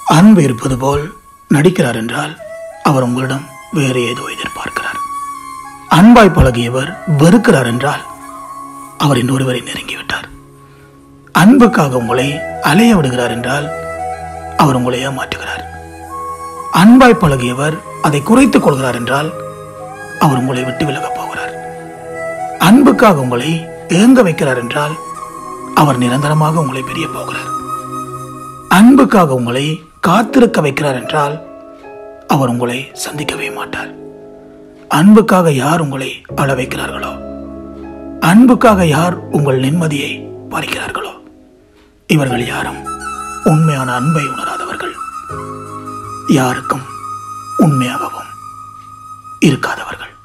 அன்பு இருப்பது போல் நடிக்கிறார் என்றால் அவர் உங்களிடம் வேறு ஏதோ எதிர்பார்க்கிறார் அன்பாய் பழகியவர் வெறுக்கிறார் என்றால் அவர் இன்னொருவரை நெருங்கிவிட்டார் அன்புக்காக உங்களை அலைய விடுகிறார் என்றால் அவர் உங்களை ஏமாற்றுகிறார் அன்பாய் பழகியவர் அதை குறைத்துக் கொள்கிறார் என்றால் அவர் உங்களை விட்டு விலகப் போகிறார் அன்புக்காக உங்களை ஏங்க வைக்கிறார் என்றால் அவர் நிரந்தரமாக உங்களை பிரிய போகிறார் அன்புக்காக உங்களை காத்திருக்க வைக்கிறார் என்றால் அவர் உங்களை சந்திக்கவே மாட்டார் அன்புக்காக யார் உங்களை அழ வைக்கிறார்களோ அன்புக்காக யார் உங்கள் நிம்மதியை பறிக்கிறார்களோ இவர்கள் யாரும் உண்மையான அன்பை உணராதவர்கள் யாருக்கும் உண்மையாகவும் இருக்காதவர்கள்